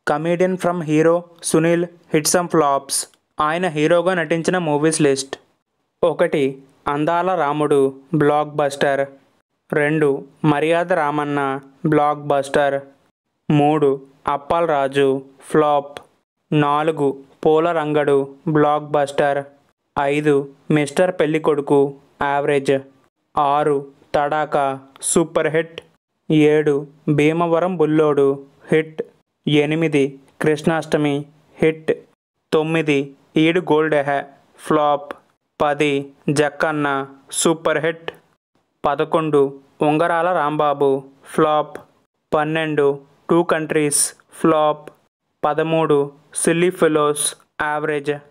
comedian from hero Sunil hit some flops ఆయన హీరోగా నటించిన మూవీస్ లిస్ట్ ఒకటి అందాల రాముడు బ్లాక్ బస్టర్ రెండు మర్యాద రామన్న బ్లాక్ బస్టర్ మూడు అప్పాల్ రాజు ఫ్లాప్ నాలుగు పూల రంగడు బ్లాక్ బస్టర్ ఐదు మిస్టర్ పెళ్ళికొడుకు యావరేజ్ ఆరు తడాకా సూపర్ హిట్ ఏడు భీమవరం బుల్లోడు హిట్ ఎనిమిది కృష్ణాష్టమి హిట్ తొమ్మిది ఈడు గోల్డెహ ఫ్లాప్ పది జక్కన్న సూపర్ హిట్ పదకొండు ఉంగరాల రాంబాబు ఫ్లాప్ పన్నెండు టూ కంట్రీస్ ఫ్లాప్ పదమూడు సిల్లీ ఫెలోస్ యావరేజ్